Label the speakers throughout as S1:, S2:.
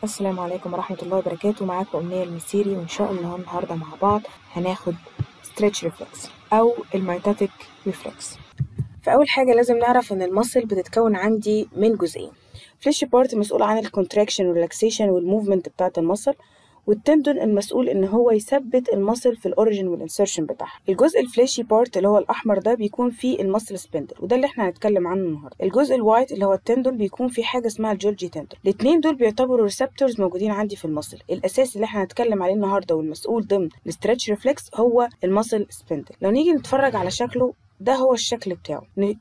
S1: السلام عليكم ورحمة الله وبركاته معاكم أمنية المسيري وإن شاء الله النهاردة مع بعض هناخد stretch reflex أو الميتاتيك ريفلكس فأول حاجة لازم نعرف إن المصل بتتكون عندي من جزئين فليش بارت مسؤول عن الكونتراكشن والريلاكسيشن والموفمنت بتاعة المصل والتندون المسؤول ان هو يثبت المصل في الاوريجن والانسرشن بتاعها الجزء الفليشي بارت اللي هو الاحمر ده بيكون فيه المصل سبندل وده اللي احنا هنتكلم عنه النهارده الجزء الوايت اللي هو التندون بيكون فيه حاجه اسمها الجولجي تندون الاثنين دول بيعتبروا ريسبتورز موجودين عندي في المصل الاساس اللي احنا هنتكلم عليه النهارده والمسؤول ضمن الستريتش ريفلكس هو المصل سبندل لو نيجي نتفرج على شكله ده هو الشكل بتاعه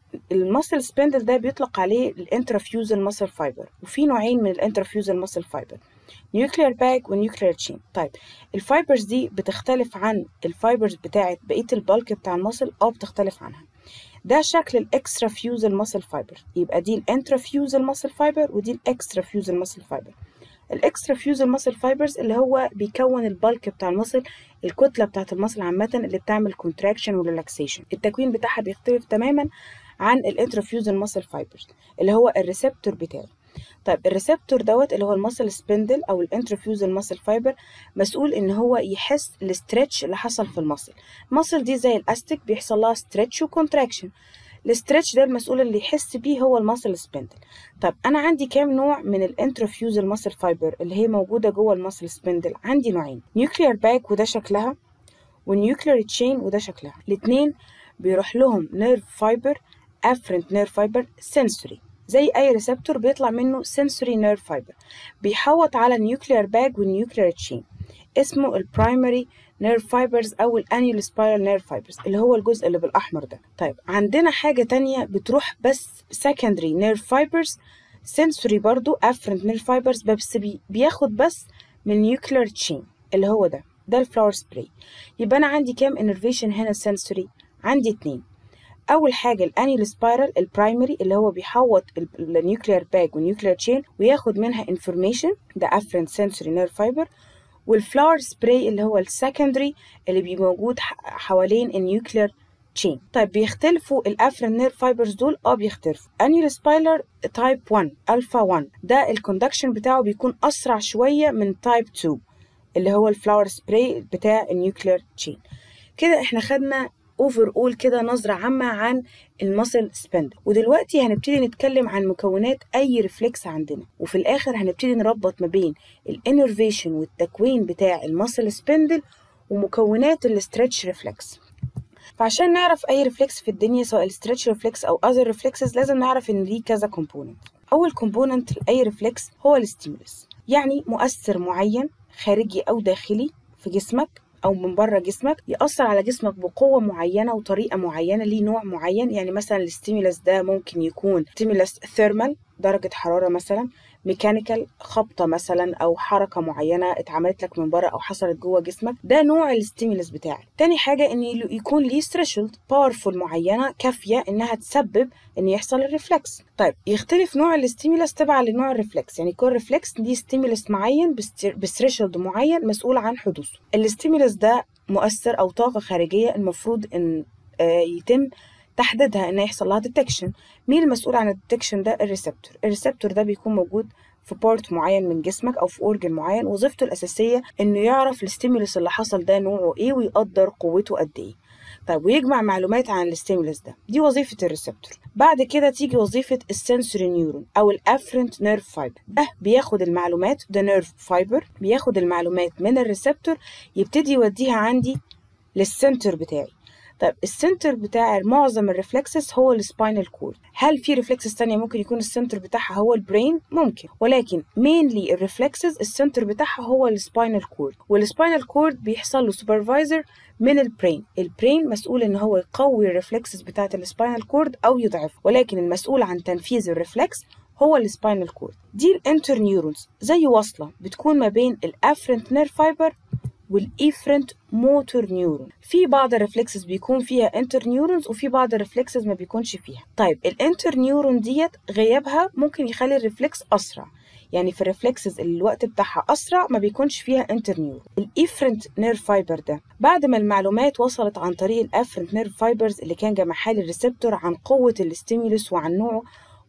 S1: المصل سبندل ده بيطلق عليه الانترافيوزال ماسل فايبر وفي نوعين من الانترافيوزال ماسل فايبر نيوكلير باك ونيوكلير تشين طيب الفايبرز دي بتختلف عن الفايبرز بتاعت بقيه البلك بتاع المصل اه بتختلف عنها ده شكل الاكسترا فيوزال ماسل فايبر يبقى دي الانترافيوزال ماسل فايبر ودي الاكسترا فيوزال ماسل فايبر الاكسترا فيوزال ماسل فايبرز اللي هو بيكون البلك بتاع المصل الكتله بتاعت المصل عامه اللي بتعمل كونتراكشن وريلاكسيشن التكوين بتاعها بيختلف تماما عن الانترافيوزال ماسل فايبرز اللي هو الريسبتور بتاعي طيب الريسبتور دوت اللي هو المصل سبندل او الانترفيوزال ماسل فايبر مسؤول ان هو يحس الاسترتش اللي حصل في المصل المصل دي زي الاستيك بيحصل لها ستريتش وكونتراكشن الاسترتش ده المسؤول اللي يحس بيه هو الماسل سبندل طب انا عندي كام نوع من الانترفيوزال ماسل فايبر اللي هي موجوده جوه الماسل سبندل عندي نوعين نيوكلير باك وده شكلها والنيوكلير تشين وده شكلها الاثنين بيروح لهم نيرف فايبر افرنت نيرف فايبر سنسوري زي اي ريسبتور بيطلع منه sensory nerve fiber بيحوط على النيوكلير باج والنيوكلير تشين اسمه البرايمري نيرف فايبرز او الانيول سبايرال نيرف فايبرز اللي هو الجزء اللي بالاحمر ده طيب عندنا حاجه تانية بتروح بس secondary نيرف فايبرز sensory برضو afferent نيرف فايبرز بس بي بياخد بس من نيوكلير تشين اللي هو ده ده الفلاور سبراي يبقى انا عندي كام انرفيشن هنا sensory عندي اتنين اول حاجه الانيول سبايرال البرايمري اللي هو بيحوط النيوكلير باج والنيوكلير تشين وياخد منها انفورميشن ده افرنت سنسوري نيرف فايبر والفلاور سبراي اللي هو السكندري اللي بيبقى موجود حوالين النيوكلير تشين طيب بيختلفوا الافرنت نيرف فايبرز دول اه بيختلفوا انيول سبايرال تايب 1 الفا 1 ده الكوندكشن بتاعه بيكون اسرع شويه من تايب 2 اللي هو الفلاور سبراي بتاع النيوكلير تشين كده احنا خدنا اوفر اول كده نظرة عامة عن المصل سبندل ودلوقتي هنبتدي نتكلم عن مكونات اي ريفلكس عندنا وفي الاخر هنبتدي نربط ما بين الانرفيشن والتكوين بتاع المصل سبندل ومكونات الاسترتش ريفلكس فعشان نعرف اي ريفلكس في الدنيا سواء الستريتش ريفلكس او اذر ريفلكسز لازم نعرف ان ليه كذا كومبوننت اول كومبوننت لاي ريفلكس هو الستيمولس يعني مؤثر معين خارجي او داخلي في جسمك او من بره جسمك ياثر على جسمك بقوه معينه وطريقه معينه ليه نوع معين يعني مثلا الستيمولس ده ممكن يكون ستيمولس ثيرمال درجه حراره مثلا ميكانيكال خبطه مثلا او حركه معينه اتعملت لك من بره او حصلت جوه جسمك ده نوع الستيمولس بتاعك تاني حاجه ان يكون ليه ثريشولد باورفول معينه كافيه انها تسبب ان يحصل الريفلكس طيب يختلف نوع الستيمولس تبع لنوع الريفلكس يعني كل ريفلكس ليه ستيمولس معين بثريشولد معين مسؤول عن حدوثه الستيمولس ده مؤثر او طاقه خارجيه المفروض ان يتم تحديدها ان يحصل لها ديتكشن مين المسؤول عن الديتكشن ده الريسبتور الريسبتور ده بيكون موجود في بارت معين من جسمك او في اورجن معين وظيفته الاساسيه انه يعرف الستيمولس اللي حصل ده نوعه ايه ويقدر قوته قد ايه طيب ويجمع معلومات عن الستيمولس ده دي وظيفه الريسبتور بعد كده تيجي وظيفه السنسوري نيورون او الافرنت نيرف فايبر ده بياخد المعلومات ده نيرف فايبر بياخد المعلومات من الريسبتور يبتدي يوديها عندي للسنتر بتاعي طيب السنتر بتاع معظم الريفلكسز هو السباينال كورد هل في ريفلكسز تانية ممكن يكون السنتر بتاعها هو البرين ممكن ولكن مينلي الريفلكسز السنتر بتاعها هو السباينال كورد والسباينال كورد بيحصل له سوبرفايزر من البرين البرين مسؤول ان هو يقوي الريفلكسز بتاعه السباينال كورد او يضعفها ولكن المسؤول عن تنفيذ الريفلكس هو السباينال كورد دي الانتر نيورونز زي وصله بتكون ما بين الافرنت نيرف فايبر والإيفرنت موتور نيورون في بعض الريفلكسز بيكون فيها انتر نيورونز وفي بعض الريفلكسز ما بيكونش فيها طيب الانتر نيورون ديت غيابها ممكن يخلي الريفلكس اسرع يعني في الريفلكسز اللي الوقت بتاعها اسرع ما بيكونش فيها انتر نيورون الايفرنت نيرف فايبر ده بعد ما المعلومات وصلت عن طريق الافرنت نيرف فايبرز اللي كان جمعها لي الريسبتور عن قوه الاستيمولس وعن نوعه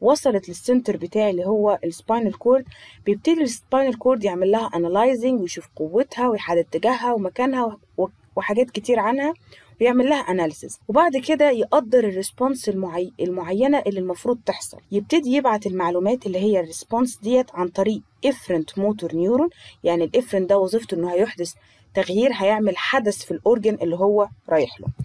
S1: وصلت للسنتر بتاعي اللي هو السباينال كورد بيبتدي السباينال كورد يعمل لها انالايزنج ويشوف قوتها ويحدد اتجاهها ومكانها وحاجات كتير عنها ويعمل لها اناليسيس وبعد كده يقدر الريسبونس المعي... المعينه اللي المفروض تحصل يبتدي يبعت المعلومات اللي هي الريسبونس ديت عن طريق افرنت موتور نيورون يعني الافرنت ده وظيفته انه هيحدث تغيير هيعمل حدث في الاورجن اللي هو رايح له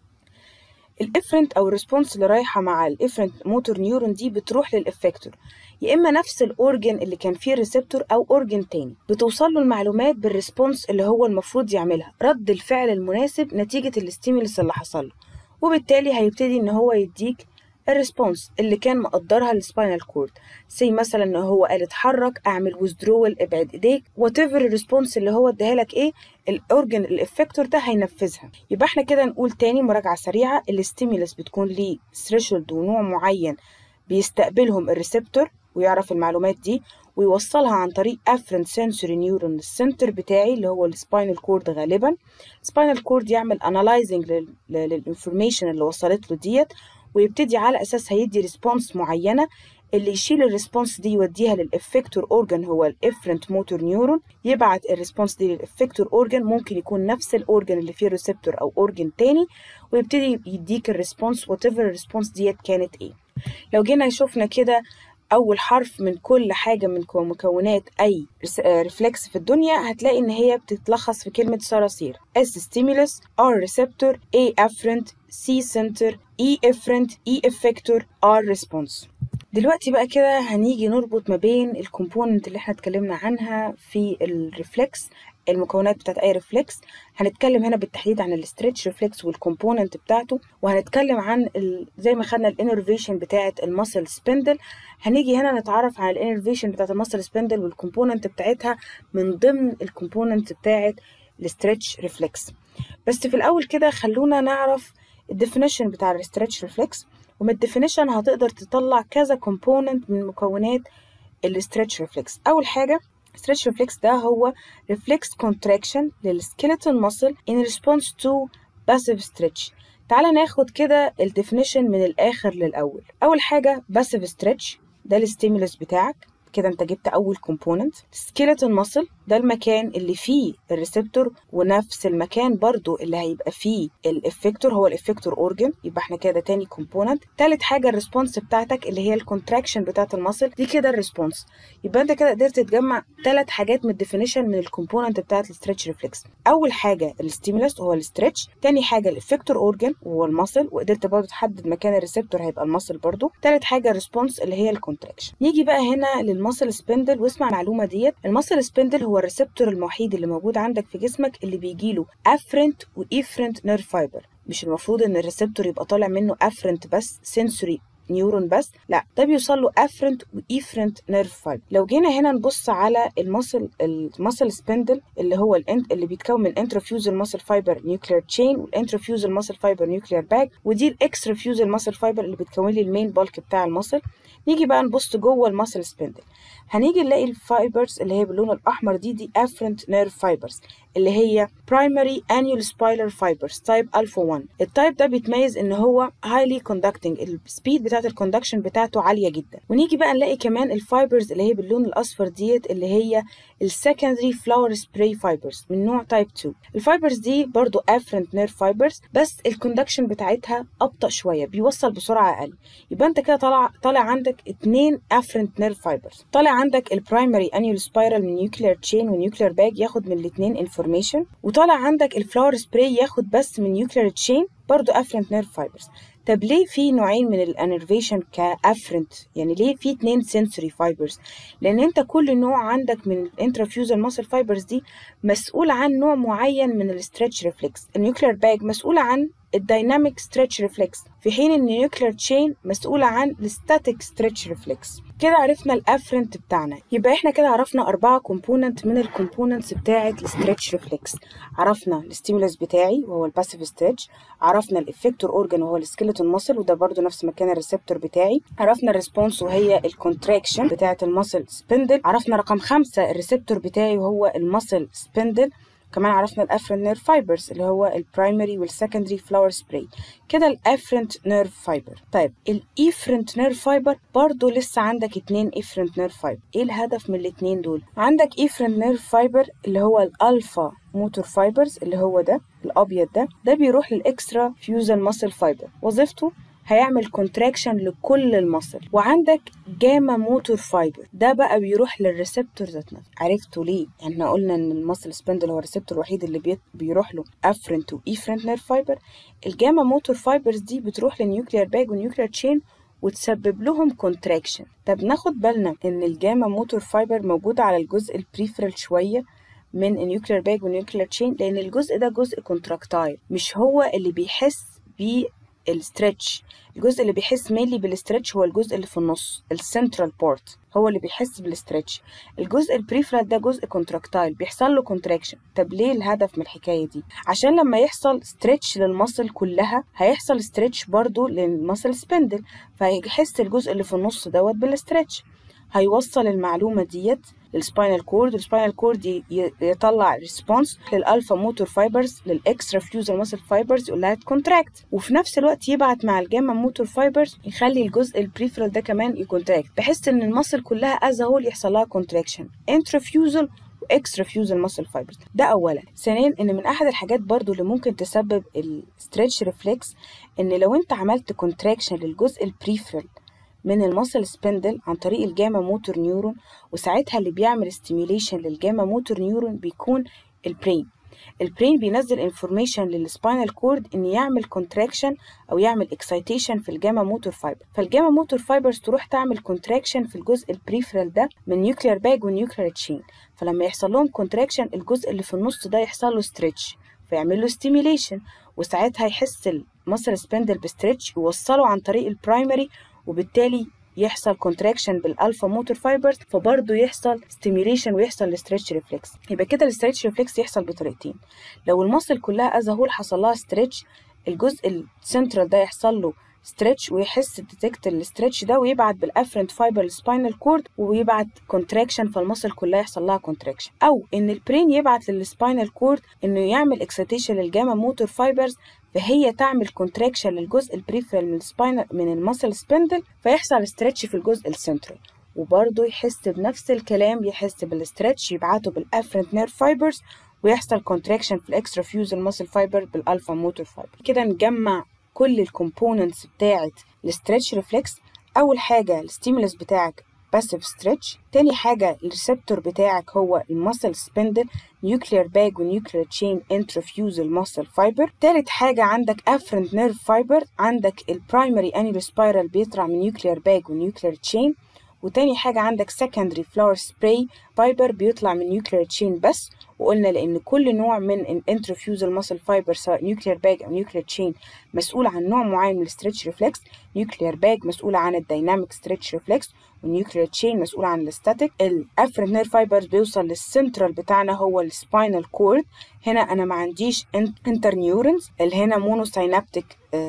S1: الافرنت او الريسبونس اللي رايحه مع الافرنت موتور نيورون دي بتروح للافكتور يا اما نفس الاورجن اللي كان فيه ريسبتور او اورجن تاني بتوصل له المعلومات بالريسبونس اللي هو المفروض يعملها رد الفعل المناسب نتيجه الاستيمولس اللي حصل له وبالتالي هيبتدي ان هو يديك الريسبونس اللي كان مقدرها السباينال كورد سي مثلا ان هو قال اتحرك اعمل ويزدرول ابعد ايديك وات ايفر الريسبونس اللي هو اداها لك ايه الاورجن الافكتور ده هينفذها يبقى احنا كده نقول تاني مراجعه سريعه الاستيمولس بتكون ليه ثريشولد ونوع معين بيستقبلهم الريسبتور ويعرف المعلومات دي ويوصلها عن طريق افرنت سنسوري نيورون السنتر بتاعي اللي هو السباينال كورد غالبا السباينال كورد يعمل انالايزنج للانفورميشن اللي وصلت له ديت ويبتدي على اساسها يدي ريسبونس معينه اللي يشيل الريسبونس دي يوديها للافكتور اورجن هو الافرنت موتور نيورون يبعت الريسبونس دي للافكتور اورجن ممكن يكون نفس الاورجن اللي فيه ريسبتور او اورجن تاني ويبتدي يديك الريسبونس وات ايفر الريسبونس ديت كانت ايه لو جينا شفنا كده اول حرف من كل حاجه من مكونات اي ريفلكس في الدنيا هتلاقي ان هي بتتلخص في كلمه صراصير S stimulus R receptor A afferent C center E efferent E effector R response دلوقتي بقى كده هنيجي نربط ما بين الكومبوننت اللي احنا اتكلمنا عنها في الريفلكس المكونات بتاعت اي ريفلكس هنتكلم هنا بالتحديد عن الاسترتش ريفلكس والكومبوننت بتاعته وهنتكلم عن ال... زي ما خدنا الانرفيشن بتاعت المسل سبندل هنيجي هنا نتعرف على الانرفيشن بتاعت المسل سبندل والكومبوننت بتاعتها من ضمن الكومبوننت بتاعت الاسترتش ريفلكس بس في الاول كده خلونا نعرف الديفينيشن بتاع الاسترتش ريفلكس ومن الديفينيشن هتقدر تطلع كذا كومبوننت من مكونات الاسترتش ريفلكس اول حاجه stretch reflex ده هو reflex contraction للskeleton muscle in response to passive stretch تعالى ناخد كده الديفينيشن من الآخر للأول أول حاجة passive stretch ده الستيمولس بتاعك كده انت جبت اول كومبوننت سكيلتون ماسل ده المكان اللي فيه الريسبتور ونفس المكان برضو اللي هيبقى فيه الافكتور هو الافكتور اورجن يبقى احنا كده تاني كومبوننت تالت حاجه الريسبونس بتاعتك اللي هي الكونتراكشن بتاعت الماسل دي كده الريسبونس يبقى انت كده قدرت تجمع ثلاث حاجات من الديفينيشن من الكومبوننت بتاعت الستريتش ريفلكس اول حاجه الستيمولس هو الستريتش تاني حاجه الافكتور اورجن وهو الماسل وقدرت برضو تحدد مكان الريسبتور هيبقى الماسل برضو تالت حاجه الريسبونس اللي هي الكونتراكشن نيجي بقى هنا للماسل سبندل واسمع المعلومه ديت الماسل سبندل هو الريسبتور الوحيد اللي موجود عندك في جسمك اللي بيجيله افرنت وايفرنت نيرف فايبر مش المفروض ان الريسبتور يبقى طالع منه افرنت بس سنسوري نيورون بس لا ده بيوصل له افرنت وايفرنت نيرف فايبر لو جينا هنا نبص على الماسل الماسل سبندل اللي هو الانت اللي بيتكون من انترفيوزل ماسل فايبر نيوكلير تشين والانترفيوزل ماسل فايبر نيوكلير باج ودي الاكسترفيوزل ماسل فايبر اللي بتكون لي المين بالك بتاع الماسل نيجي بقى نبص جوه الماسل سبندل هنيجي نلاقي الفايبرز اللي هي باللون الاحمر دي دي افرنت نيرف فايبرز اللي هي primary annual spiral fibers type alpha 1 التايب ده بيتميز ان هو highly conducting السبيد بتاعت الكوندكشن بتاعته عاليه جدا ونيجي بقى نلاقي كمان الفايبرز اللي هي باللون الاصفر ديت اللي هي السكندري فلاور سبراي فايبرز من نوع تايب 2 الفايبرز دي برضو افرنت نيرف فايبرز بس الكوندكشن بتاعتها ابطا شويه بيوصل بسرعه اقل يبقى انت كده طالع طالع عندك اتنين افرنت نيرف فايبرز طالع عندك البرايمري انيول سبايرال من نيوكلير تشين ونيوكلير باج ياخد من الاثنين انفورميشن وطالع عندك الفلاور سبراي ياخد بس من نيوكلير تشين برضو افرنت نيرف فايبرز طب ليه في نوعين من الانرفيشن كافرنت يعني ليه في اتنين سنسوري فايبرز لان انت كل نوع عندك من الانترافيوزال ماسل فايبرز دي مسؤول عن نوع معين من الستريتش ريفلكس النيوكلير باج مسؤولة عن الدايناميك ستريتش ريفلكس في حين ان النيوكلير تشين مسؤولة عن الستاتيك ستريتش ريفلكس كده عرفنا الافرنت بتاعنا يبقى احنا كده عرفنا أربعة كومبوننت من الكومبوننتس بتاعة الستريتش ريفلكس عرفنا الستيمولس بتاعي وهو الباسيف ستريتش عرفنا الافكتور اورجان وهو السكيلتون ماسل وده برضو نفس مكان الريسبتور بتاعي عرفنا الريسبونس وهي الكونتراكشن بتاعة الماسل سبندل عرفنا رقم خمسة الريسبتور بتاعي وهو الماسل سبندل كمان عرفنا الافرنت نيرف فايبرز اللي هو البرايمري والسكندري فلاور سبراي كده الافرنت نيرف فايبر طيب الايفرنت نيرف فايبر برضو لسه عندك اتنين افرنت نيرف فايبر ايه الهدف من الاتنين دول عندك افرنت نيرف فايبر اللي هو الالفا موتور فايبرز اللي هو ده الابيض ده ده بيروح للاكسترا فيوزال ماسل فايبر وظيفته هيعمل كونتراكشن لكل المصل وعندك جاما موتور فايبر ده بقى بيروح للريسبتور ذات نفسه عرفتوا ليه يعني احنا قلنا ان المصل سبندل هو الريسبتور الوحيد اللي بي... بيروح له افرنت وايفرنت نيرف فايبر الجاما موتور فايبرز دي بتروح للنيوكليير باج والنيوكليير تشين وتسبب لهم كونتراكشن طب ناخد بالنا ان الجاما موتور فايبر موجودة على الجزء البريفرال شوية من النيوكليير باج والنيوكليير تشين لان الجزء ده جزء كونتراكتايل مش هو اللي بيحس بيه الستريتش الجزء اللي بيحس مينلي بالستريتش هو الجزء اللي في النص السنترال بورت هو اللي بيحس بالستريتش الجزء البريفرال ده جزء كونتراكتايل بيحصل له كونتراكشن طب ليه الهدف من الحكايه دي عشان لما يحصل ستريتش للمصل كلها هيحصل ستريتش برضو للمصل سبندل فهيحس الجزء اللي في النص دوت بالستريتش هيوصل المعلومه ديت للسباينال كورد السباينال كورد يطلع ريسبونس للالفا موتور فايبرز للاكسترا فيوزال ماسل فايبرز يقول لها تكونتراكت وفي نفس الوقت يبعت مع الجاما موتور فايبرز يخلي الجزء البريفرال ده كمان يكونتراكت بحيث ان الماسل كلها از هول يحصل لها كونتراكشن انترافيوزال واكسترا فيوزال ماسل فايبرز ده اولا ثانيا ان من احد الحاجات برضو اللي ممكن تسبب الستريتش ريفلكس ان لو انت عملت كونتراكشن للجزء البريفرال من الماسل سبندل عن طريق الجاما موتور نيورون وساعتها اللي بيعمل ستيميوليشن للجاما موتور نيورون بيكون البرين البرين بينزل انفورميشن للسباينال كورد ان يعمل كونتراكشن او يعمل اكسايتيشن في الجاما موتور فايبر فالجاما موتور فايبرز تروح تعمل كونتراكشن في الجزء البريفرال ده من نيوكليير باج ونيوكليير تشين فلما يحصل لهم كونتراكشن الجزء اللي في النص ده يحصل له ستريتش فيعمل له ستيميوليشن وساعتها يحس المسل سبندل بستريتش يوصله عن طريق البرايمري وبالتالي يحصل كونتراكشن بالالفا موتور فايبرز فبرضه يحصل ستيميوليشن ويحصل الستريتش ريفلكس يبقى كده الستريتش ريفلكس يحصل بطريقتين لو المصل كلها از هول حصل لها ستريتش الجزء السنترال ده يحصل له ستريتش ويحس ديتكت الستريتش ده ويبعت بالافرنت فايبر السباينال كورد ويبعت كونتراكشن فالمصل كلها يحصل لها كونتراكشن او ان البرين يبعت للسباينال كورد انه يعمل اكسيتيشن للجاما موتور فايبرز فهي تعمل كونتراكشن للجزء البريفرال من السباينال من المسل سبندل فيحصل ستريتش في الجزء السنترال وبرضه يحس بنفس الكلام يحس بالستريتش يبعته بالافرنت نيرف فايبرز ويحصل كونتراكشن في الاكسترا فيوزال ماسل فايبر بالالفا موتور فايبر كده نجمع كل الكومبوننتس بتاعه الستريتش ريفلكس اول حاجه الستيمولس بتاعك باسيف ستريتش تاني حاجة الريسبتور بتاعك هو المسل سبندل نيوكليير باج ونيوكليير تشين انترفيوزال ماسل فايبر تالت حاجة عندك افرنت نيرف فايبر عندك البرايمري انيلو سبايرال بيطلع من نيوكليير باج ونيوكليير تشين وتاني حاجة عندك secondary flower spray فايبر بيطلع من nuclear chain بس وقلنا لأن كل نوع من الانترفيوزال muscle fiber سواء nuclear bag أو nuclear chain مسؤول عن نوع معين من الستريتش ريفلكس nuclear bag مسؤول عن الديناميك ستريتش ريفلكس والنيوكلير تشين مسؤول عن الاستاتيك الافرنت نير فايبرز بيوصل للسنترال بتاعنا هو السباينال كورد هنا انا ما عنديش انتر نيورونز اللي هنا مونو ساينابتيك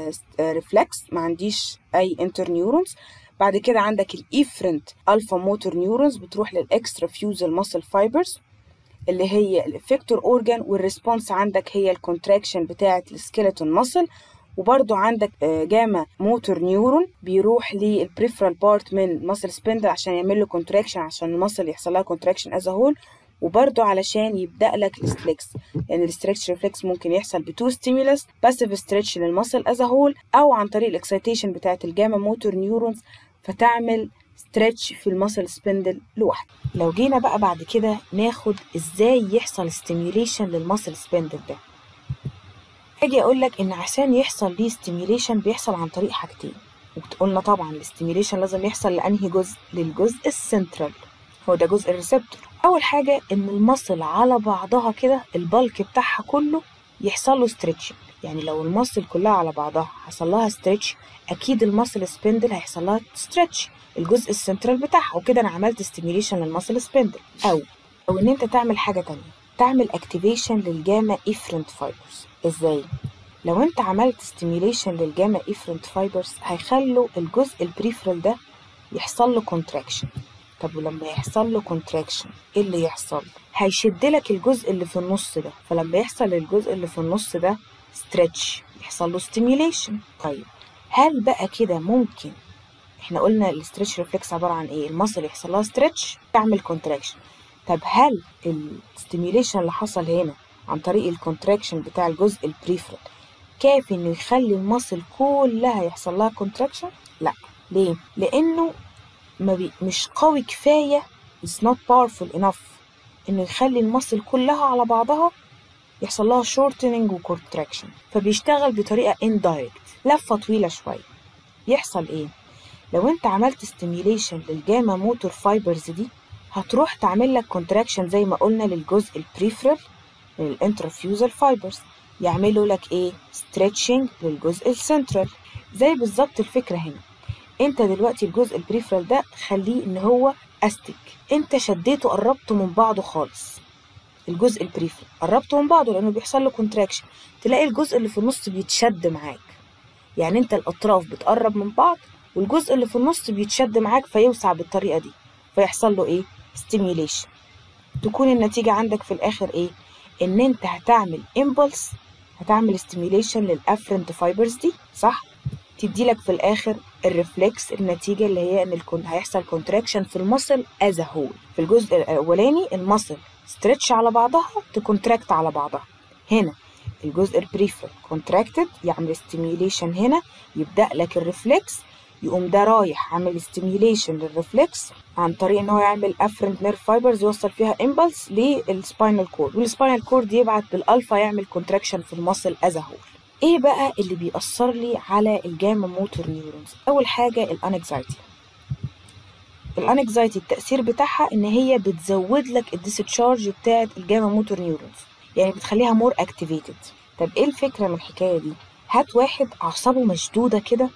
S1: ريفلكس ما عنديش اي انتر نيورونز بعد كده عندك الايفرنت الفا موتور نيورونز بتروح للاكسترا فيوزال ماسل فايبرز اللي هي الافكتور اورجان والريسبونس عندك هي الكونتراكشن بتاعه السكيلتون ماسل وبرضو عندك جاما موتور نيورون بيروح للبريفرال بارت من ماسل سبندل عشان يعمل له كونتراكشن عشان الماسل يحصل لها كونتراكشن از هول وبرضو علشان يبدا لك الستريكس لان يعني الستريتش ريفلكس ممكن يحصل بتو ستيمولس باسيف ستريتش للماسل از هول او عن طريق الاكسيتيشن بتاعه الجاما موتور نيورونز فتعمل ستريتش في الماسل سبندل لوحده لو جينا بقى بعد كده ناخد ازاي يحصل ستيميوليشن للماسل سبندل ده اجي اقول لك ان عشان يحصل ليه ستيميوليشن بيحصل عن طريق حاجتين وقلنا طبعا الستيميوليشن لازم يحصل لانهي جزء للجزء السنترال هو ده جزء الريسبتور اول حاجه ان المصل على بعضها كده البلك بتاعها كله يحصل له ستريتشنج يعني لو المصل كلها على بعضها حصل لها ستريتش اكيد المصل سبندل هيحصل لها ستريتش الجزء السنترال بتاعها وكده انا عملت ستيميوليشن للمصل سبندل او او ان انت تعمل حاجه تانية تعمل اكتيفيشن للجاما افرنت فايبرز ازاي لو انت عملت ستيميوليشن للجاما افرنت فايبرز هيخلوا الجزء البريفرال ده يحصل له كونتراكشن طب ولما يحصل له كونتراكشن ايه اللي يحصل هيشد لك الجزء اللي في النص ده فلما يحصل الجزء اللي في النص ده ستريتش يحصل له ستيميوليشن طيب هل بقى كده ممكن احنا قلنا الاسترتش ريفلكس عباره عن ايه المصل يحصل لها ستريتش تعمل كونتراكشن طب هل الستيميوليشن اللي حصل هنا عن طريق الكونتراكشن بتاع الجزء البريفرال كافي انه يخلي المصل كلها يحصل لها كونتراكشن لا ليه لانه ما بي مش قوي كفايه it's not powerful enough انه يخلي المصل كلها على بعضها يحصل لها shortening و contraction فبيشتغل بطريقه indirect لفه طويله شويه يحصل ايه لو انت عملت ستيميوليشن للجاما موتور فايبرز دي هتروح تعمل لك كونتراكشن زي ما قلنا للجزء البريفرال للانترفيوزال فايبرز يعملوا لك ايه ستريتشنج للجزء السنترال زي بالظبط الفكره هنا انت دلوقتي الجزء البريفرال ده خليه ان هو استك انت شديته قربته من بعضه خالص الجزء البريفرال قربته من بعضه لانه بيحصل له كونتراكشن تلاقي الجزء اللي في النص بيتشد معاك يعني انت الاطراف بتقرب من بعض والجزء اللي في النص بيتشد معاك فيوسع بالطريقه دي فيحصل له ايه ستيميوليشن تكون النتيجه عندك في الاخر ايه ان انت هتعمل امبلس هتعمل ستيميوليشن للافرنت فايبرز دي صح تدي لك في الاخر الريفلكس النتيجه اللي هي ان الكون هيحصل كونتراكشن في المصل از هول في الجزء الاولاني المصل ستريتش على بعضها تكونتراكت على بعضها هنا الجزء البريفر كونتراكتد يعمل ستيميوليشن هنا يبدا لك الريفلكس يقوم ده رايح عامل ستيميوليشن للريفلكس عن طريق ان هو يعمل افرنت نيرف فايبرز يوصل فيها امبلس للسباينال كورد والسباينال كورد يبعت بالالفا يعمل كونتراكشن في المصل از هول ايه بقى اللي بيأثر لي على الجاما موتور نيورونز اول حاجه الانكزايتي الانكزايتي التأثير بتاعها ان هي بتزود لك الديسشارج بتاعت الجاما موتور نيورونز يعني بتخليها مور اكتيفيتد طب ايه الفكره من الحكايه دي هات واحد اعصابه مشدوده كده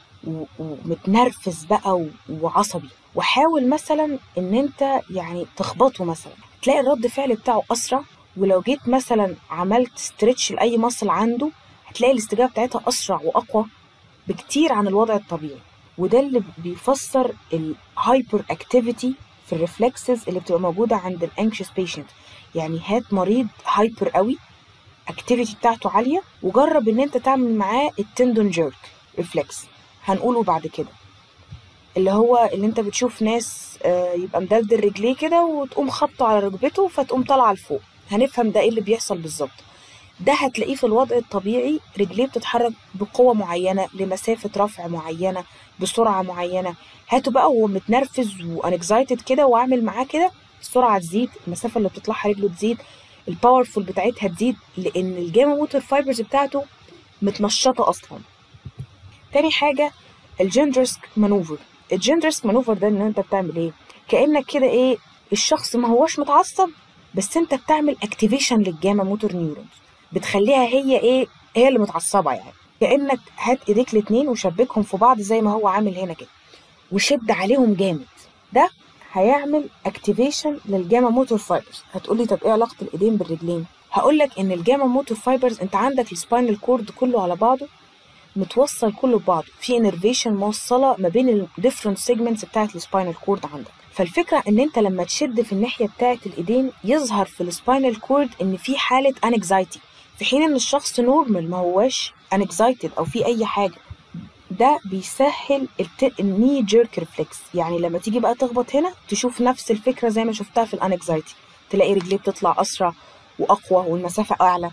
S1: ومتنرفز بقى وعصبي وحاول مثلا ان انت يعني تخبطه مثلا تلاقي الرد فعل بتاعه اسرع ولو جيت مثلا عملت ستريتش لاي مصل عنده هتلاقي الاستجابه بتاعتها اسرع واقوى بكتير عن الوضع الطبيعي وده اللي بيفسر الهايبر اكتيفيتي في الريفلكسز اللي بتبقى موجوده عند الانكشس بيشنت يعني هات مريض هايبر قوي اكتيفيتي بتاعته عاليه وجرب ان انت تعمل معاه التندون جيرك ريفلكس هنقوله بعد كده اللي هو اللي انت بتشوف ناس يبقى مدلدل رجليه كده وتقوم خبطه على ركبته فتقوم طالعه لفوق هنفهم ده ايه اللي بيحصل بالظبط ده هتلاقيه في الوضع الطبيعي رجليه بتتحرك بقوة معينة لمسافة رفع معينة بسرعة معينة هاته بقى وهو متنرفز وانكزايتد كده وعامل معاه كده السرعة تزيد المسافة اللي بتطلعها رجله تزيد الباورفول بتاعتها تزيد لأن الجاما موتور فايبرز بتاعته متنشطة أصلا تاني حاجة الجندرسك مانوفر الجندرسك مانوفر ده ان انت بتعمل ايه كأنك كده ايه الشخص ما هوش متعصب بس انت بتعمل اكتيفيشن للجاما موتور نيورونز بتخليها هي ايه هي اللي متعصبه يعني كانك هات ايديك الاتنين وشبكهم في بعض زي ما هو عامل هنا كده وشد عليهم جامد ده هيعمل اكتيفيشن للجاما موتور فايبرز هتقولي طب ايه علاقه الايدين بالرجلين هقول لك ان الجاما موتور فايبرز انت عندك السباينال كورد كله على بعضه متوصل كله ببعضه في انرفيشن موصله ما بين الديفرنت سيجمنتس بتاعت السباينال كورد عندك فالفكره ان انت لما تشد في الناحيه بتاعت الايدين يظهر في السباينال كورد ان في حاله انكزايتي في حين ان الشخص نورمال ما هواش انكزايتد او في اي حاجه ده بيسهل الني جيرك ريفلكس يعني لما تيجي بقى تخبط هنا تشوف نفس الفكره زي ما شفتها في الانكزايتي تلاقي رجليه بتطلع اسرع واقوى والمسافه اعلى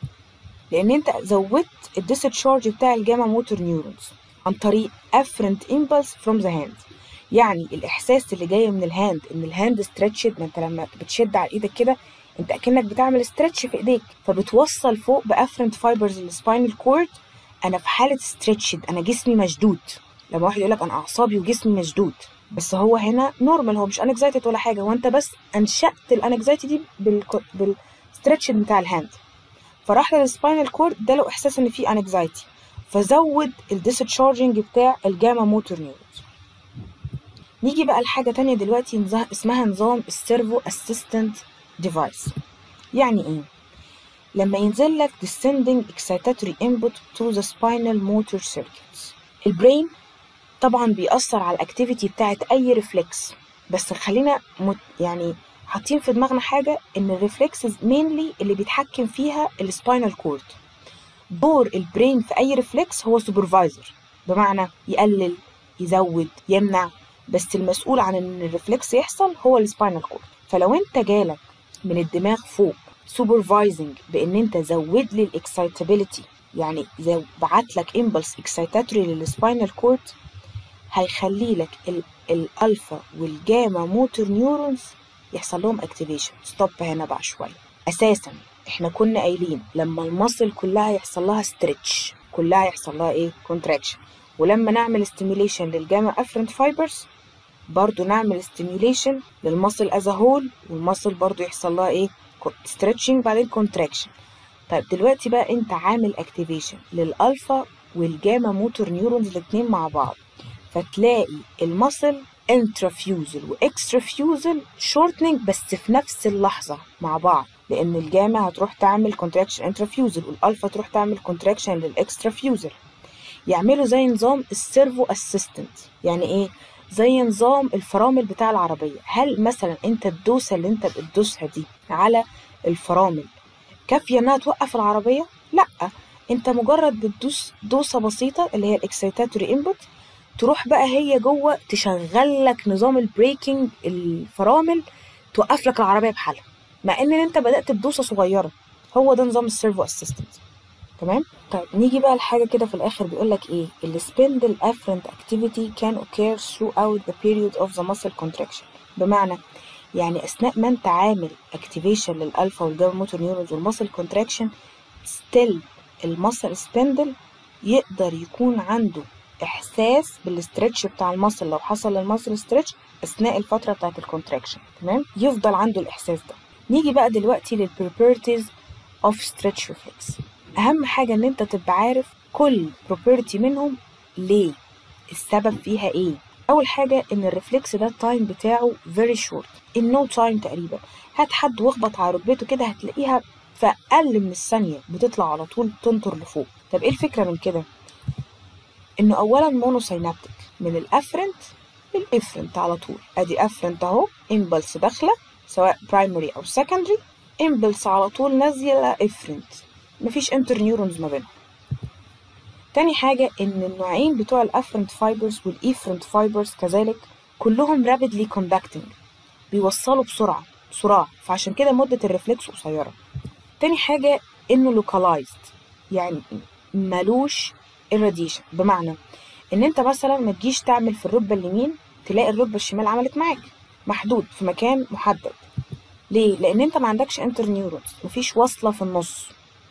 S1: لان انت زودت الديسشارج بتاع الجاما موتور نيورونز عن طريق افرنت امبلس فروم ذا هاند يعني الاحساس اللي جاي من الهاند ان الهاند ستريتشد ما انت لما بتشد على ايدك كده انت اكنك بتعمل ستريتش في ايديك فبتوصل فوق بافرنت فايبرز السباينال كورد انا في حاله ستريتشد انا جسمي مشدود لما واحد يقول لك انا اعصابي وجسمي مشدود بس هو هنا نورمال هو مش انكزايتد ولا حاجه وانت بس انشات الانكزايتي دي بال بالستريتشد بتاع الهاند فراح للسباينال كورد ده له احساس ان في انكزايتي فزود الديسشارجنج بتاع الجاما موتور نيورونز نيجي بقى لحاجة تانية دلوقتي اسمها نظام السيرفو اسيستنت ديفايس يعني ايه لما ينزل لك descending excitatory input to the spinal motor circuits البرين طبعا بيأثر على الاكتيفيتي بتاعت اي ريفلكس بس خلينا مت يعني حاطين في دماغنا حاجة إن الريفلكسز مينلي اللي بيتحكم فيها السباينال كورد دور البرين في أي ريفلكس هو سوبرفايزر بمعنى يقلل يزود يمنع بس المسؤول عن إن الريفلكس يحصل هو السباينال كورد فلو أنت جالك من الدماغ فوق سوبرفايزنج بإن أنت زود لي الاكسايتابيلتي يعني زي بعت لك امبلس اكسايتاتوري للسباينال كورد هيخلي لك ال- الالفا والجاما موتور نيورونز يحصل لهم اكتيفيشن ستوب هنا بقى شويه اساسا احنا كنا قايلين لما المصل كلها يحصل لها ستريتش كلها يحصل لها ايه كونتراكشن ولما نعمل ستيميوليشن للجاما افرنت فايبرز برضو نعمل ستيميوليشن للمصل از هول والمصل برضو يحصل لها ايه ستريتشنج بعدين كونتراكشن طيب دلوقتي بقى انت عامل اكتيفيشن للالفا والجاما موتور نيورونز الاتنين مع بعض فتلاقي المصل انترافيوزل واكسترافيوزل شورتنج بس في نفس اللحظه مع بعض لان الجاما هتروح تعمل كونتراكشن انترافيوزل والالفا تروح تعمل كونتراكشن للاكسترافيوزل يعملوا زي نظام السيرفو اسيستنت يعني ايه زي نظام الفرامل بتاع العربيه هل مثلا انت الدوسه اللي انت بتدوسها دي على الفرامل كافيه انها توقف العربيه لا انت مجرد بتدوس دوسه بسيطه اللي هي الاكسيتاتوري انبوت تروح بقى هي جوه تشغل لك نظام البريكنج الفرامل توقف لك العربيه بحالها مع ان انت بدات بدوسه صغيره هو ده نظام السيرفو اسيستنت تمام طيب نيجي بقى لحاجه كده في الاخر بيقول لك ايه السبندل افرنت activity can occur throughout the period of the muscle contraction بمعنى يعني اثناء ما انت عامل اكتيفيشن للالفا والجاما موتور نيورونز والمسل كونتراكشن ستيل المسل سبندل يقدر يكون عنده احساس بالاسترتش بتاع المسل لو حصل للمسل ستريتش اثناء الفتره بتاعت الكونتراكشن تمام يفضل عنده الاحساس ده نيجي بقى دلوقتي للبروبرتيز اوف ستريتش ريفلكس اهم حاجه ان انت تبقى عارف كل بروبرتي منهم ليه السبب فيها ايه اول حاجه ان الريفلكس ده التايم بتاعه very short in no time تقريبا هات حد واخبط على ركبته كده هتلاقيها في اقل من الثانيه بتطلع على طول تنطر لفوق طب ايه الفكره من كده انه اولا مونوسينابتيك من الافرنت للافرنت على طول ادي افرنت اهو امبلس داخله سواء برايمري او سكندري امبلس على طول نازله افرنت مفيش انتر نيورونز ما بينهم تاني حاجة إن النوعين بتوع الأفرنت فايبرز والإيفرنت فايبرز كذلك كلهم رابيدلي كوندكتنج بيوصلوا بسرعة بسرعة فعشان كده مدة الريفلكس قصيرة تاني حاجة إنه لوكالايزد يعني ملوش irradiation بمعنى إن أنت مثلا ما تجيش تعمل في الركبة اليمين تلاقي الركبة الشمال عملت معاك محدود في مكان محدد ليه؟ لأن أنت ما عندكش انتر نيورونز مفيش وصلة في النص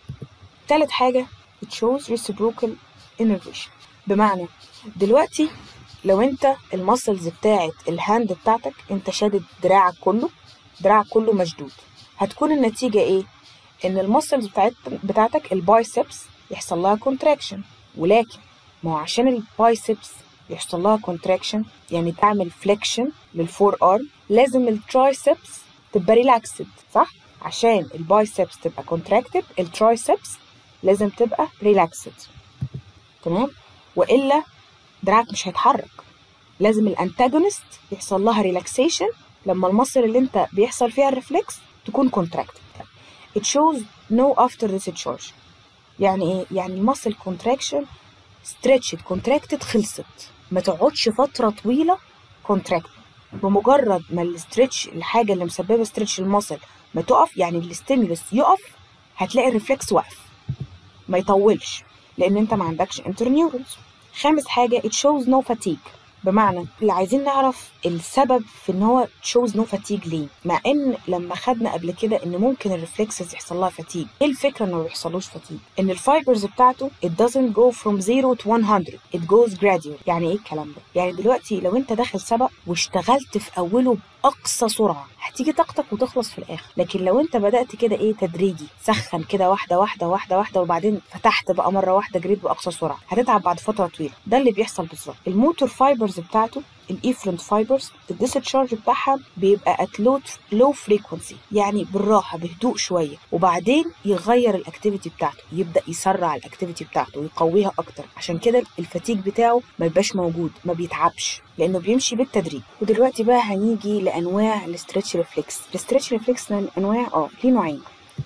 S1: تالت حاجة it shows reciprocal innervation بمعنى دلوقتي لو انت المسلز بتاعت الهاند بتاعتك انت شادد دراعك كله دراعك كله مشدود هتكون النتيجة ايه؟ ان المسلز بتاعت بتاعتك البايسبس يحصل لها كونتراكشن ولكن ما هو عشان البايسبس يحصل لها كونتراكشن يعني تعمل فليكشن للفور ارم لازم الترايسبس تبقى ريلاكسد صح؟ عشان البايسبس تبقى كونتراكتد الترايسبس لازم تبقى ريلاكسد تمام والا دراعك مش هيتحرك لازم الانتاجونست يحصل لها ريلاكسيشن لما المصل اللي انت بيحصل فيها الريفلكس تكون كونتراكتد it shows no after discharge يعني ايه يعني المصل كونتراكشن stretched contracted خلصت ما تقعدش فتره طويله كونتراكت بمجرد ما الاسترتش الحاجه اللي مسببه استرتش المصل ما تقف يعني الاستيمولس يقف هتلاقي الريفلكس وقف ما يطولش لان انت ما عندكش انتر نيورونز خامس حاجه it shows no fatigue بمعنى اللي عايزين نعرف السبب في ان هو shows no fatigue ليه مع ان لما خدنا قبل كده ان ممكن الريفلكسز يحصل لها fatigue ايه الفكره انه ما بيحصلوش fatigue ان الفايبرز بتاعته it doesn't go from 0 to 100 it goes gradual يعني ايه الكلام ده يعني دلوقتي لو انت داخل سبق واشتغلت في اوله باقصى سرعه هتيجي طاقتك وتخلص في الاخر لكن لو انت بدات كده ايه تدريجي سخن كده واحده واحده واحده واحده وبعدين فتحت بقى مره واحده جريت باقصى سرعه هتتعب بعد فتره طويله ده اللي بيحصل بالظبط الموتور فايبرز بتاعته الافرنت فايبرز الديسشارج بتاعها بيبقى ات لو لو فريكونسي يعني بالراحه بهدوء شويه وبعدين يغير الاكتيفيتي بتاعته يبدا يسرع الاكتيفيتي بتاعته ويقويها اكتر عشان كده الفتيج بتاعه ما يبقاش موجود ما بيتعبش لانه بيمشي بالتدريج ودلوقتي بقى هنيجي لانواع الاسترتش ريفلكس الاسترتش ريفلكس انواع اه ليه نوعين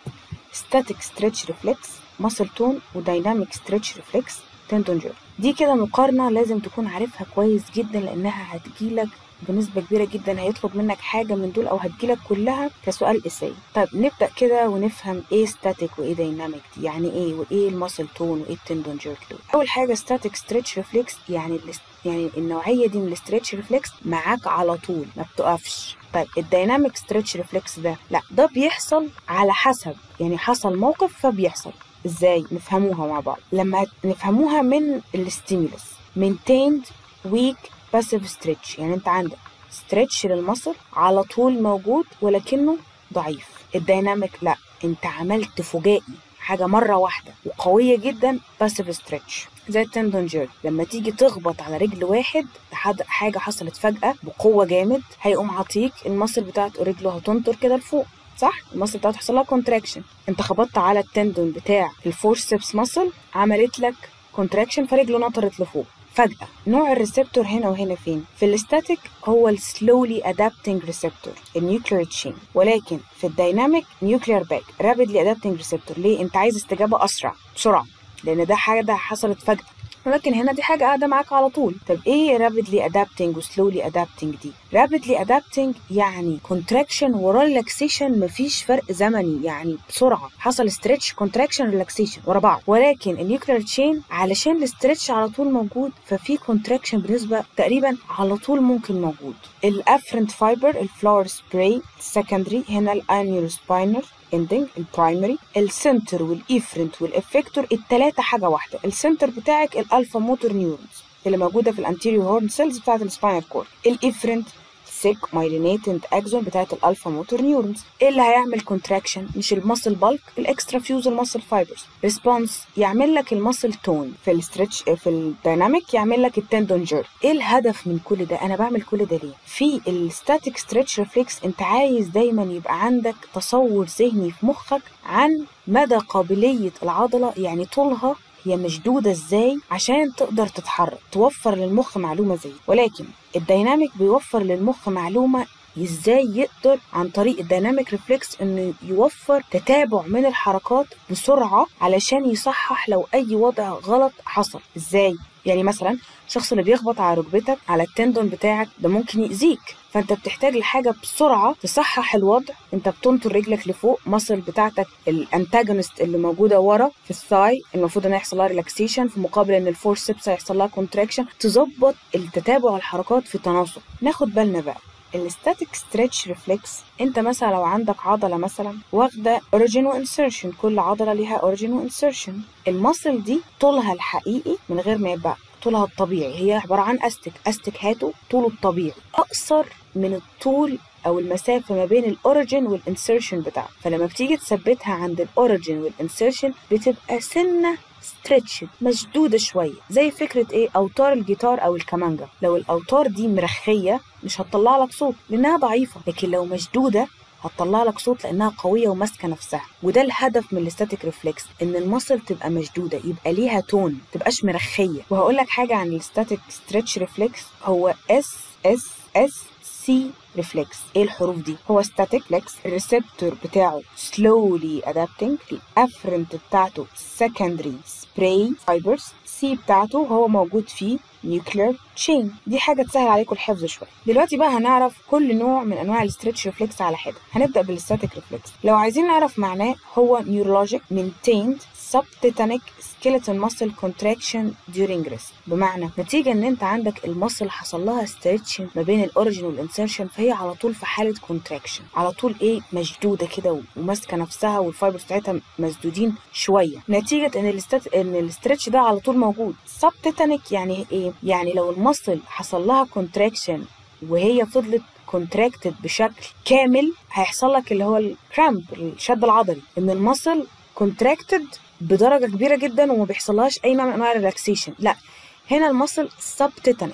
S1: ستاتيك ستريتش ريفلكس ماسل تون ودايناميك ستريتش ريفلكس تندون جير دي كده مقارنة لازم تكون عارفها كويس جدا لأنها هتجيلك بنسبة كبيرة جدا هيطلب منك حاجة من دول أو هتجيلك كلها كسؤال إساي طيب نبدأ كده ونفهم إيه ستاتيك وإيه دايناميك دي يعني إيه وإيه الماسل تون وإيه التندون جيرك دول أول حاجة ستاتيك ستريتش ريفلكس يعني يعني النوعية دي من الستريتش ريفلكس معاك على طول ما بتقفش طيب الدايناميك ستريتش ريفلكس ده لا ده بيحصل على حسب يعني حصل موقف فبيحصل ازاي نفهموها مع بعض لما نفهموها من الستيمولس maintained weak passive stretch يعني انت عندك ستريتش للمصل على طول موجود ولكنه ضعيف الديناميك لا انت عملت فجائي حاجة مرة واحدة وقوية جدا باسيف ستريتش زي التندون جير لما تيجي تخبط على رجل واحد لحد حاجة حصلت فجأة بقوة جامد هيقوم عاطيك المصل بتاعت رجله هتنطر كده لفوق صح المصل بتاعته حصل لها كونتراكشن انت خبطت على التندون بتاع الفورسبس مصل عملت لك كونتراكشن فرجله نطرت لفوق فجأة نوع الريسبتور هنا وهنا فين؟ في الستاتيك هو السلولي ادابتنج ريسبتور النيوكلير تشين ولكن في الدايناميك نيوكلير باك رابيدلي ادابتنج ريسبتور ليه؟ انت عايز استجابة اسرع بسرعة لان ده حاجة حصلت فجأة ولكن هنا دي حاجة قاعدة معاك على طول طب ايه rapidly adapting و slowly adapting دي rapidly adapting يعني contraction ورا relaxation مفيش فرق زمني يعني بسرعة حصل stretch contraction relaxation ورا بعض ولكن النيوكلير تشين علشان الستريتش على طول موجود ففي contraction بنسبة تقريبا على طول ممكن موجود الافرنت فايبر الفلاور سبراي secondary هنا الانيولو سباينر اندنج البرايمري السنتر والايفرنت والافكتور التلاتة حاجة واحدة السنتر بتاعك الالفا موتور نيورونز اللي موجودة في الانتيريور هورن سيلز بتاعت السباينال كورد الافرنت سيك مايلينيتد اكزون بتاعت الالفا موتور نيورونز ايه اللي هيعمل كونتراكشن مش المسل بالك الاكسترا فيوزل ماسل فايبرز ريسبونس يعمل لك المسل تون في الستريتش في الدايناميك يعمل لك التندون جير ايه الهدف من كل ده انا بعمل كل ده ليه في الستاتيك ستريتش ريفلكس انت عايز دايما يبقى عندك تصور ذهني في مخك عن مدى قابليه العضله يعني طولها هي مشدوده ازاي عشان تقدر تتحرك توفر للمخ معلومه زي ولكن الديناميك بيوفر للمخ معلومه ازاي يقدر عن طريق الديناميك ريفلكس انه يوفر تتابع من الحركات بسرعه علشان يصحح لو اي وضع غلط حصل ازاي يعني مثلا الشخص اللي بيخبط على ركبتك على التندون بتاعك ده ممكن يأذيك فانت بتحتاج لحاجه بسرعه تصحح الوضع انت بتنطر رجلك لفوق مصل بتاعتك الانتاجونست اللي موجوده ورا في الثاي المفروض ان يحصل لها ريلاكسيشن في مقابل ان الفورسبس هيحصل لها كونتراكشن تظبط التتابع الحركات في تناسق ناخد بالنا بقى الستاتيك ستريتش ريفلكس انت مثلا لو عندك عضله مثلا واخده اوريجين وانسرشن كل عضله ليها اوريجين وانسرشن المصل دي طولها الحقيقي من غير ما يبقى طولها الطبيعي هي عباره عن استك استك هاتو طوله الطبيعي اقصر من الطول او المسافه ما بين الاوريجين والانسرشن بتاعها فلما بتيجي تثبتها عند الاوريجين والانسرشن بتبقى سنه ستريتش مشدودة شوية زي فكرة ايه أوتار الجيتار أو الكمانجا لو الأوتار دي مرخية مش هتطلع لك صوت لأنها ضعيفة لكن لو مشدودة هتطلع لك صوت لانها قويه وماسكه نفسها وده الهدف من الاستاتيك ريفلكس ان المصل تبقى مشدوده يبقى ليها تون تبقاش مرخيه وهقول لك حاجه عن الاستاتيك ستريتش ريفلكس هو اس اس اس سي ريفلكس ايه الحروف دي هو ستاتيك فليكس الريسبتور بتاعه slowly adapting الافرنت بتاعته secondary spray fibers سي بتاعته هو موجود فيه نيوكلير تشين دي حاجه تسهل عليكم الحفظ شويه دلوقتي بقى هنعرف كل نوع من انواع الاسترتش ريفلكس على حده هنبدا بالستاتيك ريفلكس لو عايزين نعرف معناه هو نيورولوجيك maintained subtetanic skeleton muscle contraction during rest بمعنى نتيجه ان انت عندك المصل حصل لها ستريتشن ما بين الاوريجين والانسرشن فهي على طول في حاله كونتراكشن على طول ايه مشدوده كده وماسكه نفسها والفايبرز بتاعتها مسدودين شويه نتيجه ان الاستات ان الاسترتش ده على طول موجود subtetanic يعني ايه يعني لو المصل حصل لها كونتراكشن وهي فضلت كونتراكتد بشكل كامل هيحصل لك اللي هو الكرامب الشد العضلي ان المصل كونتراكتد بدرجه كبيره جدا وما بيحصلهاش اي نوع من انواع الريلاكسيشن لا هنا المصل سبتيتانيك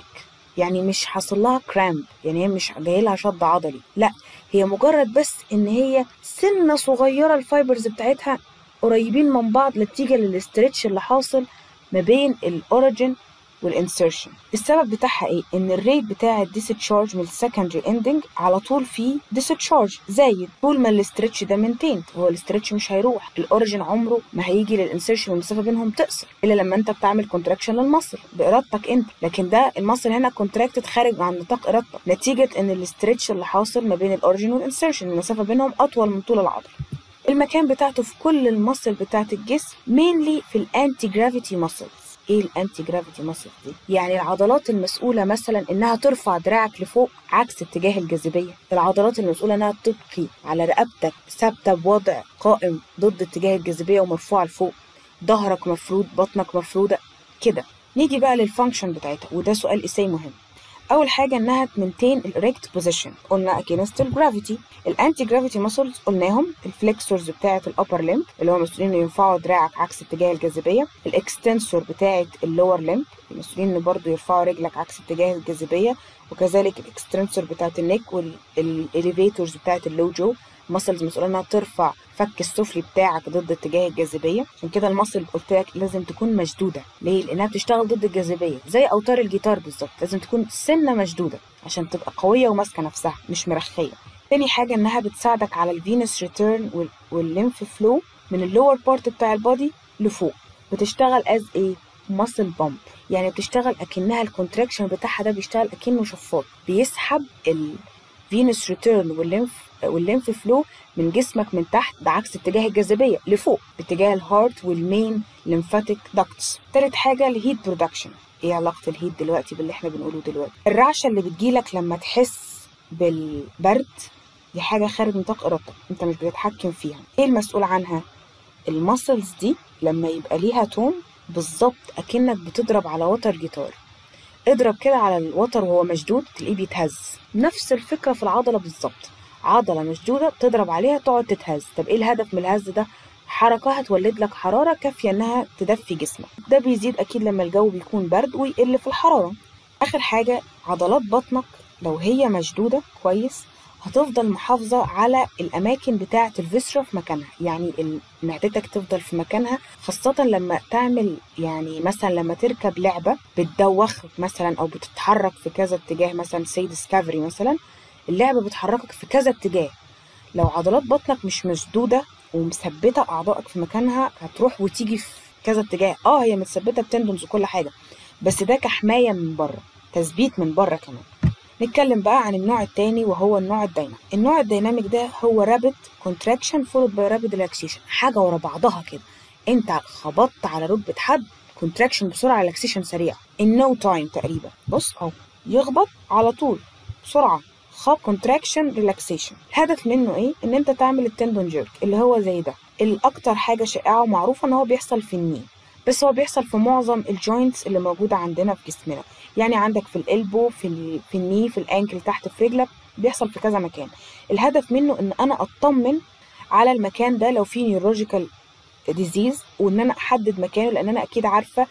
S1: يعني مش حاصل لها كرامب يعني هي مش جاي لها شد عضلي لا هي مجرد بس ان هي سنه صغيره الفايبرز بتاعتها قريبين من بعض نتيجه للاسترتش اللي حاصل ما بين الاوريجن والانسرشن السبب بتاعها ايه ان الريت بتاع الديسشارج من السكندري اندنج على طول فيه ديسشارج زايد طول ما الاسترتش ده مينتيند هو الاسترتش مش هيروح الاوريجن عمره ما هيجي للانسرشن والمسافه بينهم تقصر الا لما انت بتعمل كونتراكشن للمصل بارادتك انت لكن ده المصل هنا كونتراكتد خارج عن نطاق ارادتك نتيجه ان الاسترتش اللي حاصل ما بين الاوريجن والانسرشن المسافه بينهم اطول من طول العضله المكان بتاعته في كل المصل بتاعت الجسم mainly في الانتي جرافيتي ماسلز ايه الانتي جرافيتي ماسلز دي يعني العضلات المسؤوله مثلا انها ترفع دراعك لفوق عكس اتجاه الجاذبيه العضلات المسؤوله انها تبقي على رقبتك ثابته بوضع قائم ضد اتجاه الجاذبيه ومرفوعه لفوق ظهرك مفرود بطنك مفروده كده نيجي بقى للفانكشن بتاعتها وده سؤال اساي مهم اول حاجه انها تمنتين الاريكت بوزيشن قلنا اجينست الجرافيتي الانتي جرافيتي ماسلز قلناهم الفليكسورز بتاعه الابر ليمب اللي هو مسؤولين انه يرفعوا دراعك عكس اتجاه الجاذبيه الاكستنسور بتاعه اللور ليمب المسؤولين انه برضه يرفعوا رجلك عكس اتجاه الجاذبيه وكذلك الاكستنسور بتاعه النك والاليفيتورز بتاعه اللو جو المسلز مسؤوله انها ترفع فك السفلي بتاعك ضد اتجاه الجاذبيه عشان كده المسل قلت لك لازم تكون مشدوده ليه لانها بتشتغل ضد الجاذبيه زي اوتار الجيتار بالظبط لازم تكون سنه مشدوده عشان تبقى قويه وماسكه نفسها مش مرخيه تاني حاجه انها بتساعدك على الفينوس ريتيرن والليمف فلو من اللور بارت بتاع البادي لفوق بتشتغل از ايه ماسل بامب يعني بتشتغل اكنها الكونتراكشن بتاعها ده بيشتغل اكنه شفاط بيسحب الفينوس ريتيرن والليمف والليمف فلو من جسمك من تحت بعكس اتجاه الجاذبيه لفوق باتجاه الهارت والمين ليمفاتيك داكتس تالت حاجه الهيت برودكشن ايه علاقه الهيت دلوقتي باللي احنا بنقوله دلوقتي الرعشه اللي بتجيلك لما تحس بالبرد دي حاجه خارج نطاق ارادتك انت مش بتتحكم فيها ايه المسؤول عنها المسلز دي لما يبقى ليها تون بالظبط اكنك بتضرب على وتر جيتار اضرب كده على الوتر وهو مشدود تلاقيه بيتهز نفس الفكره في العضله بالظبط عضله مشدوده بتضرب عليها تقعد تتهز طب ايه الهدف من الهز ده حركة هتولد لك حرارة كافية إنها تدفي جسمك ده بيزيد أكيد لما الجو بيكون برد ويقل في الحرارة آخر حاجة عضلات بطنك لو هي مشدودة كويس هتفضل محافظة على الأماكن بتاعة الفيسرا في مكانها يعني معدتك تفضل في مكانها خاصة لما تعمل يعني مثلا لما تركب لعبة بتدوخ مثلا أو بتتحرك في كذا اتجاه مثلا سي ديسكفري مثلا اللعبة بتحركك في كذا اتجاه لو عضلات بطنك مش مشدودة ومثبتة أعضائك في مكانها هتروح وتيجي في كذا اتجاه اه هي متثبتة بتندمز وكل حاجة بس ده كحماية من بره تثبيت من بره كمان نتكلم بقى عن النوع التاني وهو النوع الديناميك النوع الديناميك ده هو رابid contraction followed by rapid relaxation حاجة ورا بعضها كده انت خبطت على ركبة حد contraction بسرعة relaxation سريع in no time تقريبا بص اهو يخبط على طول بسرعة خاب كونتراكشن ريلاكسيشن الهدف منه ايه ان انت تعمل التندون جيرك اللي هو زي ده الاكتر حاجه شائعه ومعروفه ان هو بيحصل في الني بس هو بيحصل في معظم الجوينتس اللي موجوده عندنا في جسمنا يعني عندك في الالبو في ال... في الني في الانكل تحت في رجلك بيحصل في كذا مكان الهدف منه ان انا اطمن على المكان ده لو في نيورولوجيكال ديزيز وان انا احدد مكانه لان انا اكيد عارفه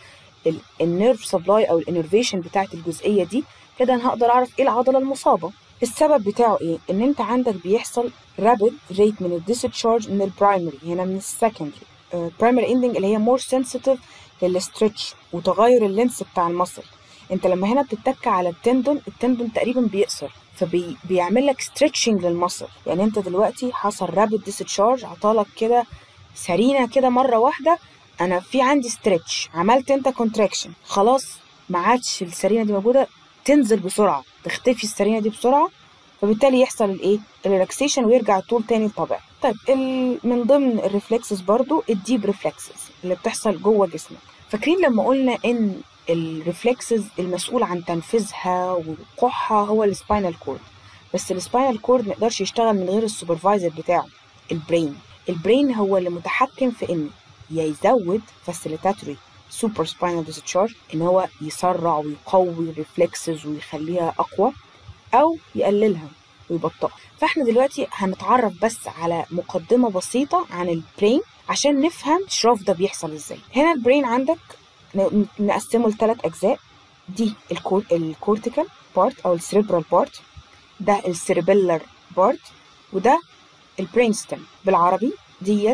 S1: النيرف سبلاي او الانرفيشن بتاعت الجزئيه دي كده انا هقدر اعرف ايه العضله المصابه السبب بتاعه ايه ان انت عندك بيحصل رابid ريت من الديسشارج من البرايمري هنا من السكندري برايمري اندنج اللي هي مور سنسيتيف للستريتش وتغير اللينس بتاع المصل انت لما هنا بتتك على التندون التندون تقريبا بيقصر فبيعمل لك ستريتشنج للمصل يعني انت دلوقتي حصل رابid ديسشارج عطالك كده سرينه كده مره واحده انا في عندي ستريتش عملت انت كونتراكشن خلاص ما عادش السرينه دي موجوده تنزل بسرعه تختفي السرينه دي بسرعه فبالتالي يحصل الايه الريلاكسيشن ويرجع الطول تاني لطبيعته طيب من ضمن الريفلكسز برضو الديب ريفلكسز اللي بتحصل جوه جسمك فاكرين لما قلنا ان الريفلكسز المسؤول عن تنفيذها ووقوعها هو السباينال كورد بس السباينال كورد ما يقدرش يشتغل من غير السوبرفايزر بتاعه البرين البرين هو اللي متحكم في انه يا يزود فاسيليتاتوري سوبر سباينال ديسشارج ان هو يسرع ويقوي الريفلكسز ويخليها اقوى او يقللها ويبطئها فاحنا دلوقتي هنتعرف بس على مقدمه بسيطه عن البرين عشان نفهم الشراف ده بيحصل ازاي هنا البرين عندك نقسمه لثلاث اجزاء دي الكور الكورتيكال بارت او السريبرال بارت ده السيربيلر بارت وده البرينستم بالعربي ديت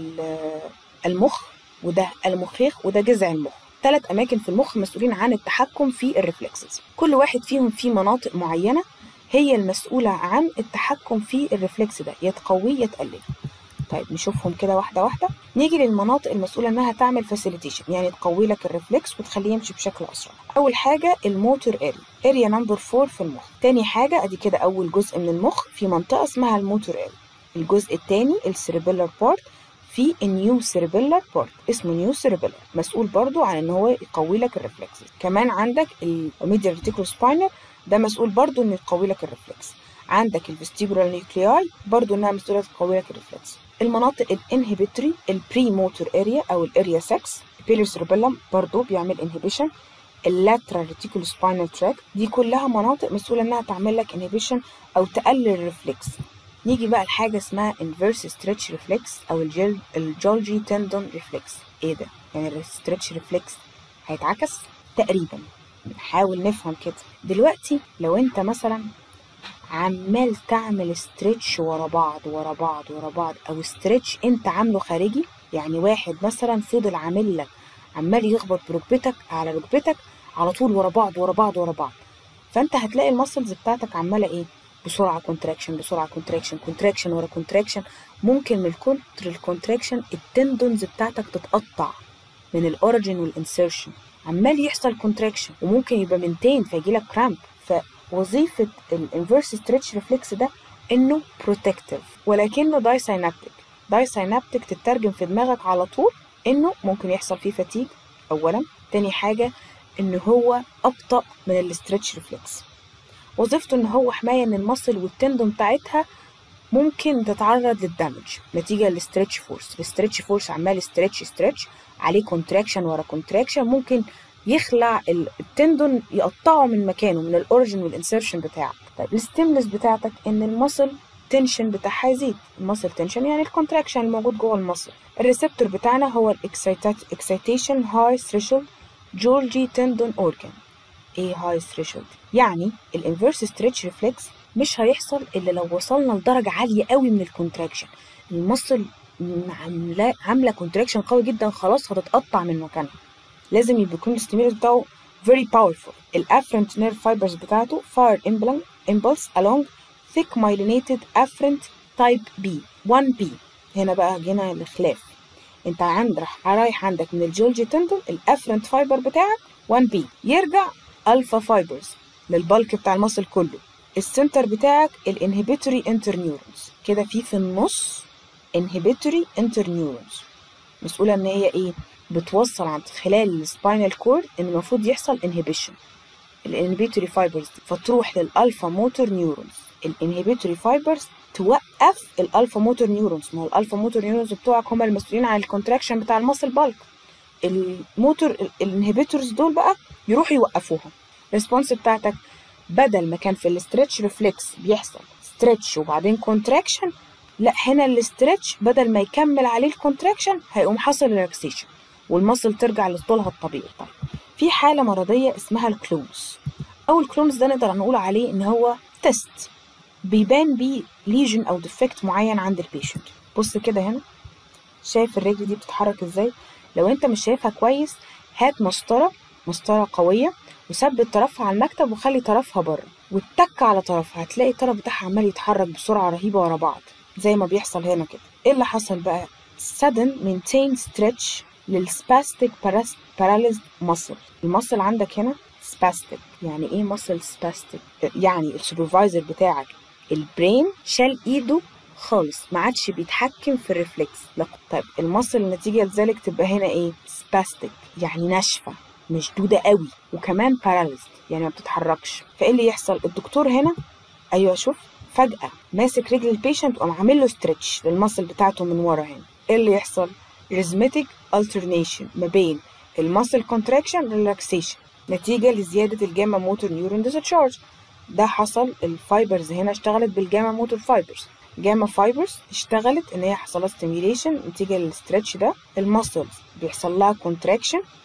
S1: المخ وده المخيخ وده جذع المخ ثلاث اماكن في المخ مسؤولين عن التحكم في الريفلكسز كل واحد فيهم في مناطق معينه هي المسؤوله عن التحكم في الريفلكس ده يا تقويه يا تقلله طيب نشوفهم كده واحده واحده نيجي للمناطق المسؤوله انها تعمل فاسيليتيشن يعني تقوي لك الريفلكس وتخليه يمشي بشكل اسرع اول حاجه الموتور اريا اريا نمبر 4 في المخ تاني حاجه ادي كده اول جزء من المخ في منطقه اسمها الموتور اريا الجزء الثاني السيربيلر بارت في النيو سيربيلر بارت اسمه نيو سيربيلر مسؤول برضو عن ان هو يقوي لك الريفلكس كمان عندك الميديال ريتيكولو سباينر ده مسؤول برضو انه يقوي لك الريفلكس عندك الفيستيبولار نيوكلياي برضو انها مسؤوله تقوي لك الريفلكس المناطق الانهبيتوري البري موتور اريا او الاريا 6 البيلر سيربيلم برضو بيعمل انهبيشن اللاترال ريتيكولو سباينال تراك دي كلها مناطق مسؤوله انها تعمل لك انهبيشن او تقلل الريفلكس نيجي بقى لحاجة اسمها inverse stretch reflex أو الجل الجولجي تندون ريفلكس إيه ده؟ يعني الستريتش ريفلكس هيتعكس؟ تقريبا نحاول نفهم كده دلوقتي لو أنت مثلا عمال تعمل ستريتش ورا بعض ورا بعض ورا بعض أو ستريتش أنت عامله خارجي يعني واحد مثلا فضل عامل لك عمال يخبط بركبتك على ركبتك على طول ورا بعض ورا بعض ورا بعض فأنت هتلاقي المسلز بتاعتك عمالة إيه؟ بسرعه كونتراكشن بسرعه كونتراكشن كونتراكشن ورا كونتراكشن ممكن من كتر الكونتراكشن التندونز بتاعتك تتقطع من الاوريجين والانسيرشن عمال يحصل كونتراكشن وممكن يبقى منتين فيجي لك كرامب فوظيفه الانفيرس ستريتش ريفلكس ده انه بروتكتيف ولكنه داي ساينابتيك داي ساينابتيك تترجم في دماغك على طول انه ممكن يحصل فيه فتيج اولا تاني حاجه ان هو ابطا من الاسترتش ريفلكس وظيفته ان هو حمايه ان المصل والتندون بتاعتها ممكن تتعرض للدمج نتيجه للستريتش فورس الستريتش فورس عمال ستريتش ستريتش عليه كونتراكشن ورا كونتراكشن ممكن يخلع التندون يقطعه من مكانه من الاوريجن والانسرشن بتاعك طيب الستيملس بتاعتك ان المصل تنشن بتاعها يزيد المصل تنشن يعني الكونتراكشن الموجود جوه المصل الريسبتور بتاعنا هو الاكسيتيشن هاي ثريشولد جولجي تندون اورجان ايه هاي ثريشولد يعني الانفيرس ستريتش ريفلكس مش هيحصل الا لو وصلنا لدرجه عاليه قوي من الكونتراكشن المصل عامله عامله كونتراكشن قوي جدا خلاص هتتقطع من مكانها لازم يبقى يكون الستيمولس بتاعه very powerful الافرنت نيرف فايبرز بتاعته fire impulse along thick myelinated afferent type B 1B هنا بقى جينا الخلاف انت عند رايح عندك من الجولجي تندون الافرنت فايبر بتاعك 1B يرجع الفا فايبرز للبلك بتاع المصل كله السنتر بتاعك الانهبيتوري انترنيورونز كده في في النص انهبيتوري انترنيورونز مسؤوله ان هي ايه بتوصل عند خلال السباينال كورد ان المفروض يحصل انهبيشن الانهبيتوري فايبرز دي فتروح للالفا موتور نيورونز الانهبيتوري فايبرز توقف الالفا موتور نيورونز ما هو الالفا موتور نيورونز بتوعك هم المسؤولين عن الكونتراكشن بتاع المصل بالك الموتور الانهبيتورز دول بقى يروحوا يوقفوها الريسبونس بتاعتك بدل ما كان في الاسترتش ريفلكس بيحصل ستريتش وبعدين كونتراكشن لا هنا الاسترتش بدل ما يكمل عليه الكونتراكشن هيقوم حاصل ريلاكسيشن والمصل ترجع لطولها الطبيعي طيب في حاله مرضيه اسمها الكلونز او الكلونز ده نقدر نقول عليه ان هو تيست بيبان بيه ليجن او ديفكت معين عند البيشنت بص كده هنا شايف الرجل دي بتتحرك ازاي لو انت مش شايفها كويس هات مسطره مسطره قويه وثبت طرفها على المكتب وخلي طرفها بره واتك على طرفها هتلاقي الطرف بتاعها عمال يتحرك بسرعه رهيبه ورا بعض زي ما بيحصل هنا كده ايه اللي حصل بقى sudden maintain stretch للسباستيك paralyzed muscle المصل عندك هنا spastic يعني ايه muscle spastic يعني السوبرفايزر بتاعك البرين شال ايده خالص ما عادش بيتحكم في الريفلكس طيب المصل نتيجه لذلك تبقى هنا ايه spastic يعني ناشفه مشدودة قوي وكمان باراليزد يعني ما بتتحركش فايه اللي يحصل الدكتور هنا ايوه شوف فجأة ماسك رجل البيشنت وقام عامل له ستريتش للمصل بتاعته من ورا هنا ايه اللي يحصل rhythmic alternation ما بين المصل contraction relaxation نتيجة لزيادة الجاما موتور نيورون ديسشارج ده حصل الفايبرز هنا اشتغلت بالجاما موتور فايبرز جاما فايبرز اشتغلت ان هي حصل لها ستيميوليشن نتيجة للستريتش ده المسلز بيحصل لها contraction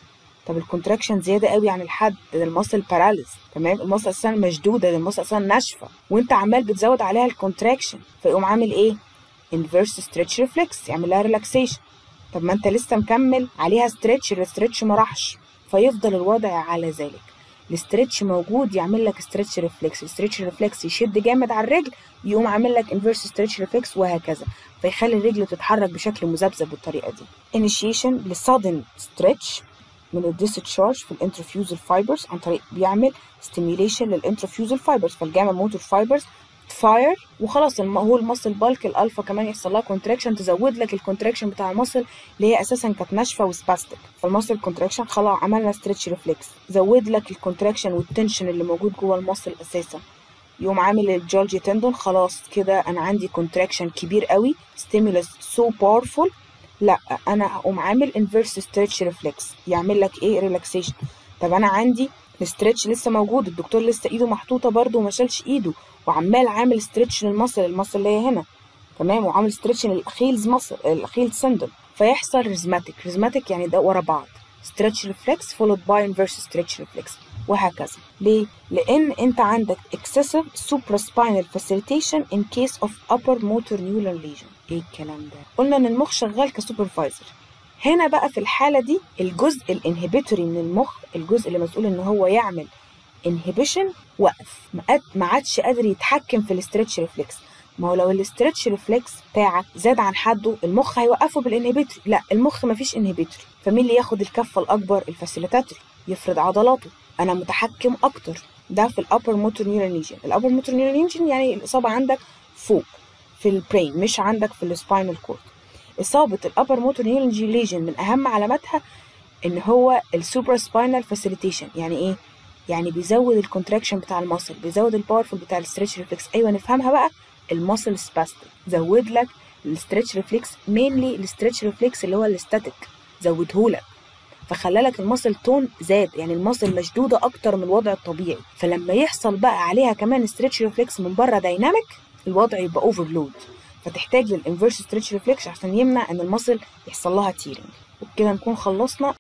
S1: طب الكونتراكشن زياده قوي عن الحد ده المصل باراليز تمام المصل اساسا مشدوده ده المصل اساسا ناشفه وانت عمال بتزود عليها الكونتراكشن فيقوم عامل ايه inverse stretch reflex يعمل لها relaxation طب ما انت لسه مكمل عليها stretch الاسترتش ما راحش فيفضل الوضع على ذلك الاسترتش موجود يعمل لك stretch reflex الاسترتش reflex يشد جامد على الرجل يقوم عامل لك inverse stretch reflex وهكذا فيخلي الرجل تتحرك بشكل مذبذب بالطريقه دي initiation لsudden stretch من الديسشارج في الانترفيوزال فايبرز عن طريق بيعمل ستيميوليشن للانترفيوزال فايبرز فالجاما موتور فايبرز تفاير وخلاص الم- هو المصل بالك الالفا كمان يحصل لها كونتراكشن تزود لك الكونتراكشن بتاع المصل اللي هي اساسا كانت ناشفه وسباستيك فالمصل كونتراكشن خلاص عملنا ستريتش ريفلكس زود لك الكونتراكشن والتنشن اللي موجود جوه المصل اساسا يقوم عامل الجولجي تندون خلاص كده انا عندي كونتراكشن كبير قوي ستيمولس سو باورفول لا انا هقوم عامل انفيرس ستريتش ريفلكس يعمل لك ايه ريلاكسيشن طب انا عندي الستريتش لسه موجود الدكتور لسه ايده محطوطه برده وما شالش ايده وعمال عامل ستريتش للمصل المصل اللي هي هنا تمام وعامل ستريتش للاخيلز مصل الاخيل سندل فيحصل ريزماتيك ريزماتيك يعني ده ورا بعض ستريتش ريفلكس فولود باي انفيرس ستريتش ريفلكس وهكذا ليه لان انت عندك excessive supraspinal facilitation in case of upper motor neural lesion ايه الكلام ده قلنا ان المخ شغال كسوبرفايزر هنا بقى في الحاله دي الجزء الانهبيتوري من المخ الجزء اللي مسؤول ان هو يعمل انهبيشن وقف ما قد- ما عادش قادر يتحكم في الاسترتش ريفلكس ما هو لو الاسترتش ريفلكس بتاعك زاد عن حده المخ هيوقفه بالانهبيتوري لا المخ مفيش انهبيتوري فمين اللي ياخد الكفه الاكبر الفاسيليتاتوري يفرض عضلاته انا متحكم اكتر ده في الابر موتور نيورال ليجن الابر موتور نيورال ليجن يعني الاصابه عندك فوق في البرين مش عندك في السباينال كورد اصابه الابر موتور نيورال ليجن من اهم علاماتها ان هو السوبرا سباينال فاسيليتيشن يعني ايه يعني بيزود الكونتراكشن بتاع المصل بيزود الباورفul بتاع الستريتش ريفلكس ايوه نفهمها بقى المصل سباستيك زود لك الستريتش ريفلكس مينلي الستريتش ريفلكس اللي هو الاستاتيك زودهولك فخلى لك المصل تون زاد يعني المصل مشدوده اكتر من الوضع الطبيعي فلما يحصل بقى عليها كمان ستريتش ريفلكس من بره دايناميك الوضع يبقى اوفرلود فتحتاج للانفيرس ستريتش ريفلكس عشان يمنع ان المصل يحصل لها تيرنج وبكده نكون خلصنا